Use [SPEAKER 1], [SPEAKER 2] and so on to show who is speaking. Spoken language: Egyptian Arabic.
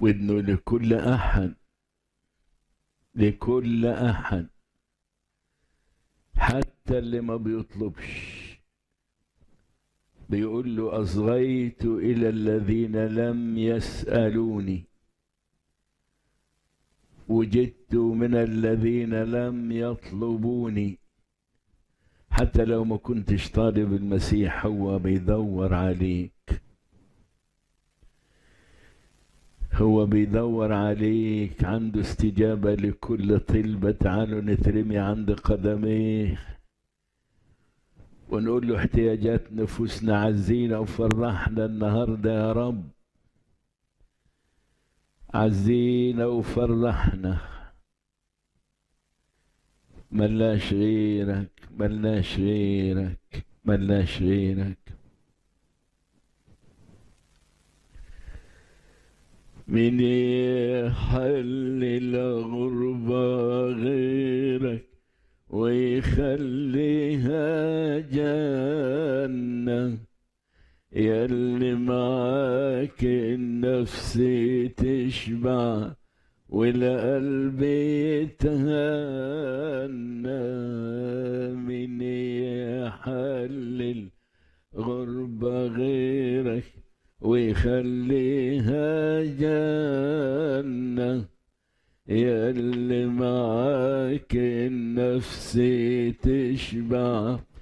[SPEAKER 1] وإنه لكل أحد لكل أحد حتى اللي ما بيطلبش بيقول له أصغيت إلى الذين لم يسألوني وجدت من الذين لم يطلبوني حتى لو ما كنتش طالب المسيح هو بيدور عليك هو بيدور عليك عنده استجابة لكل طلبة تعالوا نترمي عند قدميه ونقول له احتياجات نفوسنا عزينا وفرحنا النهارده يا رب عزينا وفرحنا ملناش غيرك ملناش غيرك ملناش غيرك من يحل الغربة غيرك ويخليها جنة يلي معاك النفس تشبع والقلب يتهنى من يحلل غربة غيرك ويخليها جنة يلي معاك النفس تشبع